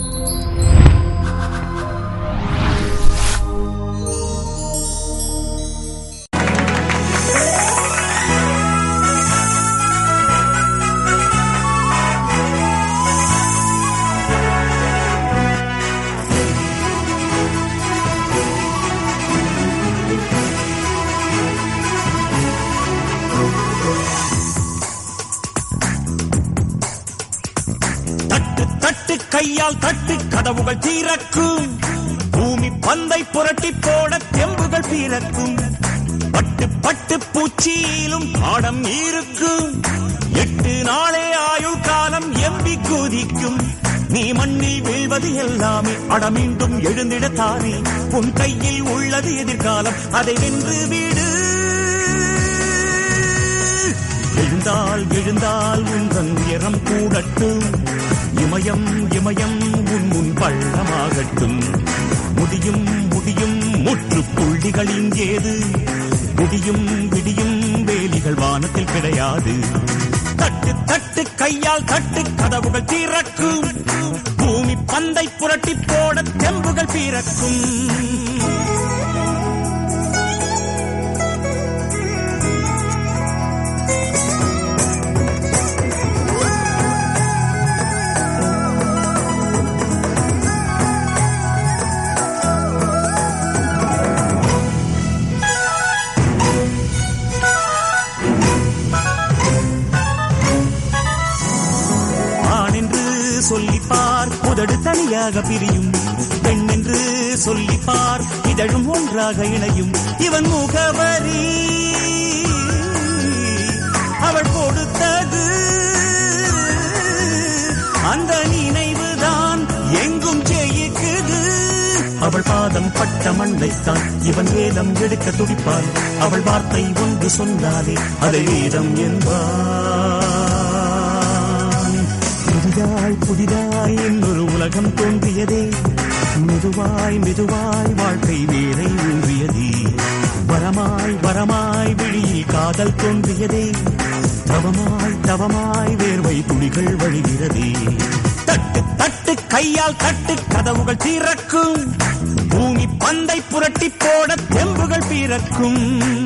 தட்டு தட்டு கையால் தட்டு கதவுகள் தீரக்கும் பூமி பந்தை புரட்டி போட தெம்புகள் பீரக்கும் பட்டு பட்டு பூச்சியிலும் பாடம் இருக்கும் எட்டு நாளே ஆயுள் காலம் எம்பி குதிக்கும் நீ மண்ணில் வீழ்வது எல்லாமே அடமீண்டும் எழுந்திடத்தானே உன் கையில் உள்ளது எதிர்காலம் அதை வென்று விடு எழுந்தால் எழுந்தால் உந்தன் உயரம் கூடட்டும் இமயம் இமயம் உன் முன் பள்ளமாகட்டும் முடியும் முடியும் முற்றுப்புள்ளிகள் இங்கேது விடியும் விடியும் வேலிகள் வானத்தில் கிடையாது தட்டு தட்டு கையால் தட்டு கதவுகள் திறக்கும் பூமி பந்தை புரட்டி போட தெம்புகள் பிறக்கும் ஆண் என்று சொல்லிப்பார் உதடு தனியாக பிரியும் பெண் என்று சொல்லிப்பார் இதழும் ஒன்றாக இணையும் இவன் முகவரி அவள் கொடுத்தது அந்த நினைவுதான் எங்கும் ஜெயிக்குது அவள் பாதம் பட்ட மண்ணைத்தான் இவன் வேதம் எடுக்க துடிப்பான் அவள் வார்த்தை ஒன்று சொன்னாலே அதை வேதம் என்பான் புதிதாய் புதிதாய் இன்னொரு உலகம் தோன்றியதே மெதுவாய் மெதுவாய் வாழ்க்கை வேலை ஊன்றியதே வரமாய் வரமாய் விழியில் காதல் தோன்றியதே தவமாய் தவமாய் வேர்வை துளிகள் வழிகிறதே தட்டு தட்டு கையால் தட்டு கதவுகள் திறக்கும் பூமி பந்தை புரட்டி போட தெம்புகள் பிறக்கும்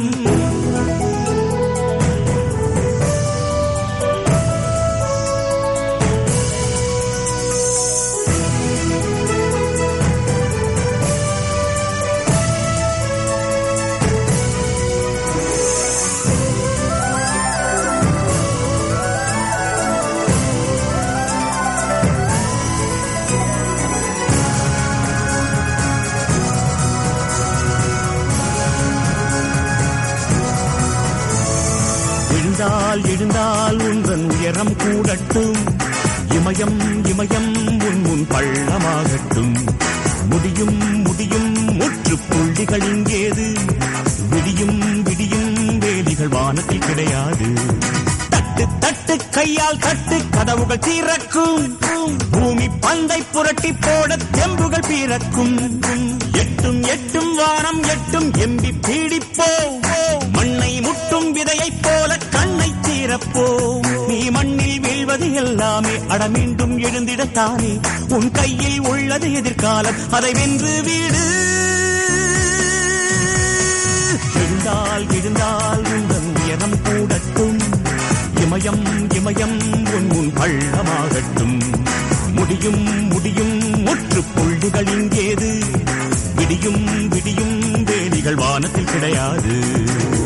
எழுந்தால் எழுந்தால் உந்தன் உயரம் கூடட்டும் இமயம் இமயம் உன் முன் பள்ளமாகட்டும் முடியும் முடியும் முற்றுப்புள்ளிகள் இங்கேது விடியும் விடியும் வேலிகள் வானத்தில் கிடையாது தட்டு தட்டு கையால் தட்டு கதவுகள் திறக்கும் பூமி பந்தை புரட்டி போட தெம்புகள் பிறக்கும் எட்டும் எட்டும் வானம் எட்டும் எம்பி பீடிப்போ மண்ணை முட்டும் விதையைப் போல கண்ணை தீரப்போ நீ மண்ணில் வீழ்வது எல்லாமே அடமீண்டும் எழுந்திடத்தானே உன் கையில் உள்ளது எதிர்காலம் அதை வென்று வீடு எழுந்தால் எழுந்தால் உந்தன் உயரம் கூடட்டும் இமயம் இமயம் உன் முன் பள்ளமாகட்டும் முடியும் முடியும் முற்றுப்புள்ளிகள் இங்கேது விடியும் விடியும் வேலிகள் வானத்தில் கிடையாது